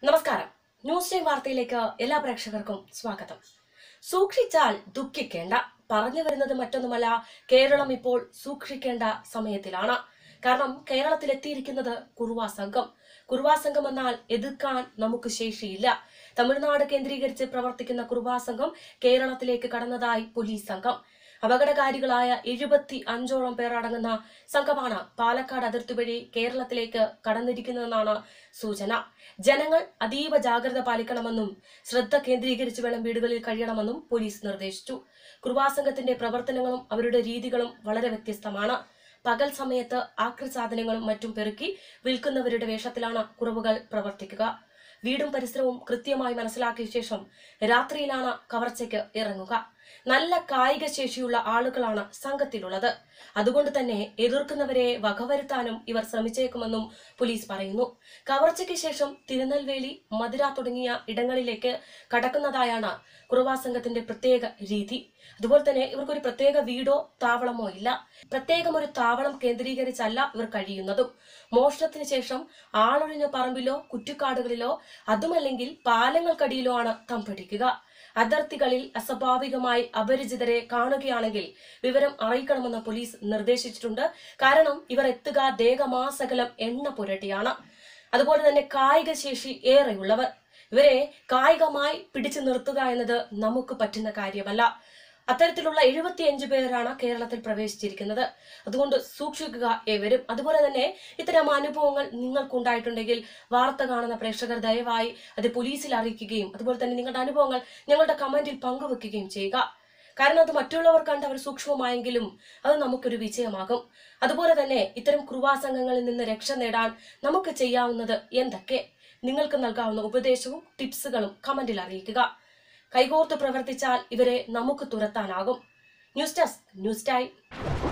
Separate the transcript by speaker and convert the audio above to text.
Speaker 1: നമസ്കാരം news time വാർത്തയിലേക്ക് എല്ലാ പ്രേക്ഷകർക്കും സ്വാഗതം സൂക്ഷിച്ചാൽ ദുഃഖിക്കേണ്ട പറഞ്ഞു വരുന്നത് മറ്റൊന്നുമല്ല കേരളം ഇപ്പോൾ സൂക്ഷിക്കേണ്ട സമയത്തിലാണ് കാരണം കേരളത്തിൽ എത്തിയിരിക്കുന്നത് കുറുവാ സംഘം കുറുവാ സംഘം എന്നാൽ എതിർക്കാൻ നമുക്ക് ശേഷിയില്ല തമിഴ്നാട് കേന്ദ്രീകരിച്ച് പ്രവർത്തിക്കുന്ന കുറുവാ സംഘം കേരളത്തിലേക്ക് കടന്നതായി പോലീസ് സംഘം അപകടകാരികളായ എഴുപത്തി അഞ്ചോളം പേർ അടങ്ങുന്ന സംഘമാണ് പാലക്കാട് അതിർത്തി വഴി കേരളത്തിലേക്ക് കടന്നിരിക്കുന്നതെന്നാണ് സൂചന ജനങ്ങൾ അതീവ ജാഗ്രത പാലിക്കണമെന്നും ശ്രദ്ധ കേന്ദ്രീകരിച്ച് വേണം വീടുകളിൽ കഴിയണമെന്നും പോലീസ് നിർദ്ദേശിച്ചു കുർബാ സംഘത്തിന്റെ പ്രവർത്തനങ്ങളും അവരുടെ രീതികളും വളരെ വ്യത്യസ്തമാണ് പകൽ സമയത്ത് ആക്രി സാധനങ്ങളും മറ്റും പെറുക്കി വിൽക്കുന്നവരുടെ വേഷത്തിലാണ് കുറവുകൾ പ്രവർത്തിക്കുക വീടും പരിസരവും കൃത്യമായി മനസ്സിലാക്കിയ ശേഷം രാത്രിയിലാണ് കവർച്ചയ്ക്ക് ഇറങ്ങുക നല്ല കായിക ശേഷിയുള്ള ആളുകളാണ് സംഘത്തിലുള്ളത് അതുകൊണ്ട് തന്നെ എതിർക്കുന്നവരെ വകവരുത്താനും ഇവർ ശ്രമിച്ചേക്കുമെന്നും പോലീസ് പറയുന്നു കവർച്ചയ്ക്ക് ശേഷം തിരുനെൽവേലി മധുര തുടങ്ങിയ ഇടങ്ങളിലേക്ക് കടക്കുന്നതായാണ് കുറുവാ സംഘത്തിന്റെ പ്രത്യേക രീതി അതുപോലെ തന്നെ ഇവർക്കൊരു പ്രത്യേക വീടോ താവളമോ ഇല്ല പ്രത്യേകം ഒരു താവളം കേന്ദ്രീകരിച്ചല്ല ഇവർ കഴിയുന്നതും മോഷണത്തിന് ശേഷം ആളൊഴിഞ്ഞ പറമ്പിലോ കുറ്റിക്കാടുകളിലോ അതുമല്ലെങ്കിൽ പാലങ്ങൾക്കടിയിലോ ആണ് തമ്പടിക്കുക അതിർത്തികളിൽ അസ്വാഭാവികമായി അപരിചിതരെ കാണുകയാണെങ്കിൽ വിവരം അറിയിക്കണമെന്ന് പോലീസ് നിർദ്ദേശിച്ചിട്ടുണ്ട് കാരണം ഇവർ എത്തുക ദേഹമാസകലം എണ്ണ പുരട്ടിയാണ് അതുപോലെ തന്നെ കായിക ശേഷി ഏറെയുള്ളവർ ഇവരെ കായികമായി പിടിച്ചു നിർത്തുക എന്നത് നമുക്ക് പറ്റുന്ന കാര്യമല്ല അത്തരത്തിലുള്ള എഴുപത്തിയഞ്ച് പേരാണ് കേരളത്തിൽ പ്രവേശിച്ചിരിക്കുന്നത് അതുകൊണ്ട് സൂക്ഷിക്കുക ഏവരും അതുപോലെ തന്നെ ഇത്തരം അനുഭവങ്ങൾ നിങ്ങൾക്കുണ്ടായിട്ടുണ്ടെങ്കിൽ വാർത്ത കാണുന്ന പ്രേക്ഷകർ ദയവായി അത് പോലീസിൽ അറിയിക്കുകയും അതുപോലെ തന്നെ നിങ്ങളുടെ അനുഭവങ്ങൾ ഞങ്ങളുടെ കമന്റിൽ പങ്കുവെക്കുകയും ചെയ്യുക കാരണം അത് മറ്റുള്ളവർ കണ്ട് അവർ സൂക്ഷ്മമായെങ്കിലും അത് നമുക്കൊരു വിജയമാകും അതുപോലെ തന്നെ ഇത്തരം ക്രൂവാ സംഘങ്ങളിൽ നിന്ന് രക്ഷ നേടാൻ നമുക്ക് ചെയ്യാവുന്നത് എന്തൊക്കെ നിങ്ങൾക്ക് നൽകാവുന്ന ഉപദേശവും ടിപ്സുകളും കമന്റിൽ അറിയിക്കുക കൈകോർത്ത് പ്രവർത്തിച്ചാൽ ഇവരെ നമുക്ക് തുരത്താനാകും ന്യൂസ് ഡെസ്ക് ന്യൂസ് ടൈം